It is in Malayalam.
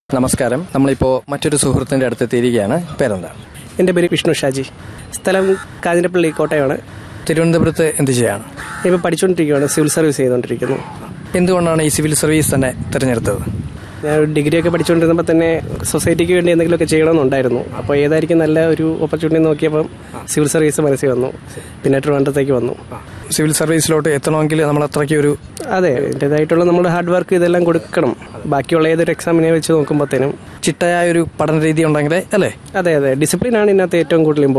നമസ്കാരം നമ്മളിപ്പോൾ മറ്റൊരു സുഹൃത്തിൻ്റെ അടുത്ത് എത്തിയിരിക്കുകയാണ് പേരെന്താണ് എൻ്റെ പേര് വിഷ്ണു ഷാജി സ്ഥലം കാഞ്ഞിരപ്പള്ളി കോട്ടയമാണ് തിരുവനന്തപുരത്ത് എന്ത് ചെയ്യാണ് ഇപ്പോൾ പഠിച്ചുകൊണ്ടിരിക്കുകയാണ് സിവിൽ സർവീസ് ചെയ്തുകൊണ്ടിരിക്കുന്നു എന്തുകൊണ്ടാണ് ഈ സിവിൽ സർവീസ് തന്നെ തിരഞ്ഞെടുത്തത് ഞാൻ ഒരു ഡിഗ്രിയൊക്കെ പഠിച്ചുകൊണ്ടിരുന്നപ്പോൾ തന്നെ സൊസൈറ്റിക്ക് വേണ്ടി എന്തെങ്കിലുമൊക്കെ ചെയ്യണമെന്നുണ്ടായിരുന്നു അപ്പോൾ ഏതായിരിക്കും നല്ല ഒരു ഓപ്പർച്യൂണിറ്റി നോക്കിയപ്പം സിവിൽ സർവീസ് മനസ്സിൽ വന്നു പിന്നെ ട്രിവാൻഡ്രത്തേക്ക് വന്നു സിവിൽ സർവീസിലോട്ട് എത്തണമെങ്കിൽ നമ്മൾ അത്രയ്ക്ക് ഒരു അതെ അതിൻ്റെതായിട്ടുള്ള നമ്മുടെ ഹാർഡ് വർക്ക് ഇതെല്ലാം കൊടുക്കണം ബാക്കിയുള്ള ഏതൊരു എക്സാമിനെ വെച്ച് നോക്കുമ്പോഴത്തേനും ചിട്ടയായ ഒരു പഠന രീതി ഉണ്ടെങ്കിലേ അല്ലേ അതെ അതെ ഡിസിപ്ലിനാണ് ഇതിനകത്ത് ഏറ്റവും കൂടുതൽ